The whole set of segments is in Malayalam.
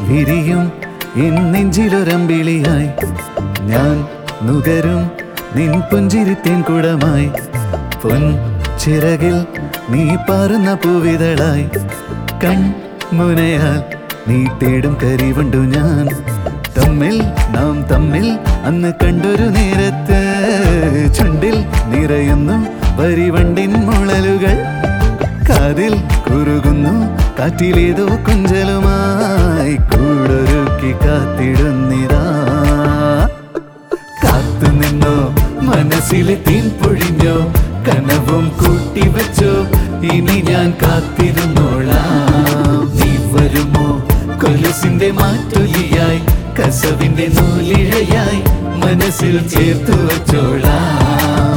വിരിയും ഇന്നെഞ്ചിലൊരമ്പിളിയായി ഞാൻ നുകരും നിൻ പുഞ്ചിരിത്തേൻ കുടമായി പൊൻ ചിറകിൽ നീ പാറുന്ന പൂവിതളായി കൺ മുനയാൽ നീ തേടും കരിവണ്ടു ഞാൻ തമ്മിൽ നാം തമ്മിൽ അന്ന് കണ്ടൊരു നേരത്ത് ചുണ്ടിൽ നിറയുന്നു വരിവണ്ടിൻ മുളലുകൾ കാതിൽ കുറുകുന്നു കാറ്റിലേതോ കുഞ്ചലുമായി കൂടൊരുക്കി കാത്തിടുന്നിതാ കാത്തു നിന്നോ മനസ്സിലെ തീൻ പൊഴിഞ്ഞോ കനവും കൂട്ടി വെച്ചോ ഇനി ഞാൻ കാത്തിരുന്നോളാം നീ വരുമോ കൊലുസിന്റെ മാറ്റൊലിയായി കസവിന്റെ നൂലിഴയായി മനസ്സിൽ ചേർത്തു വച്ചോളാം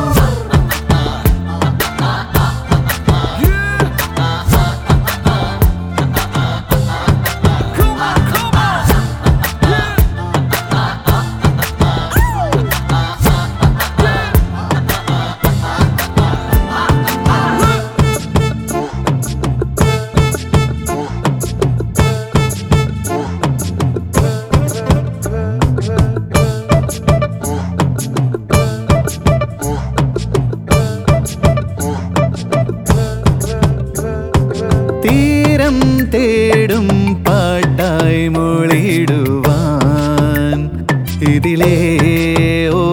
തീരം തേടും പാട്ടായി മൊളിടുവാൻ ഇതിലേ ഓ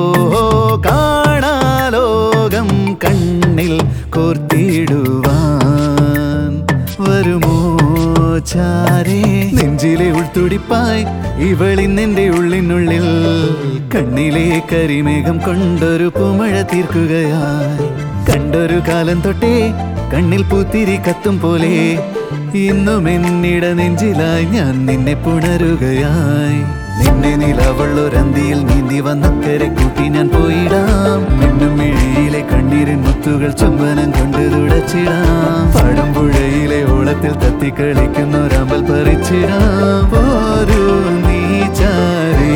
കാണാലോകം കണ്ണിൽ കോർത്തിടുവാൻ വരുമോ ചാരേ നെഞ്ചിലെ ഉൾത്തുടിപ്പായി ഇവളിന്നെന്റെ ഉള്ളിനുള്ളിൽ കണ്ണിലെ കരിമേഘം കൊണ്ടൊരു പൂമഴ തീർക്കുകയായി കണ്ടൊരു കാലം തൊട്ടേ കണ്ണിൽ പൂത്തിരി കത്തും പോലെ ഇന്നും എന്നിട നെഞ്ചിലായി ഞാൻ നിന്നെ പുണരുകയായി നിന്നെ നിലവള്ളൊരന്തിയിൽ നീന്തി വന്നക്കരെ കൂട്ടി ഞാൻ പോയിടാം മിന്നും മിഴിയിലെ കണ്ണീരിൻ മുത്തുകൾ ചുംബനം കൊണ്ട് തുടച്ചിടാം പാടുമ്പുഴയിലെ ഓളത്തിൽ തത്തി കളിക്കുന്നൊരമ്പൽ പറിച്ചിടാം പോരൂ നീ ചാരേ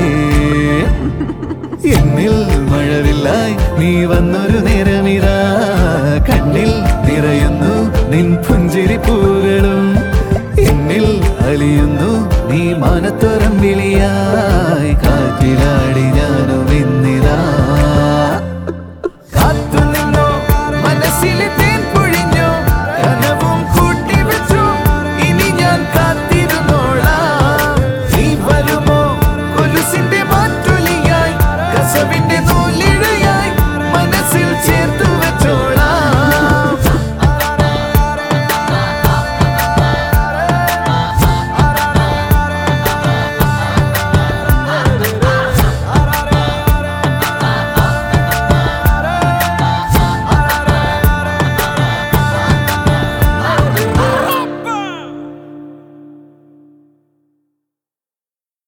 എന്നിൽ മഴവില്ലായി നീ വന്നൊരു നേരമിതാ കണ്ണിൽ നിറയുന്നു നിൻ പുഞ്ചിരി പൂകളും എന്നിൽ അലിയുന്നു നീ മാനത്തോരം വിളിയായി കാറ്റിലാടി ഞാനും ഇന്നിതാ കാത്തുനിന്നോ മനസ്സിലെ തേൻ പൊഴിഞ്ഞോ കനവും കൂട്ടി വെച്ചു ഇനി ഞാൻ കാത്തിരുന്നോളാം നീ വരുമോ കൊലുസിന്റെ മാറ്റൊലിയായി കസവിന്റെ നൂ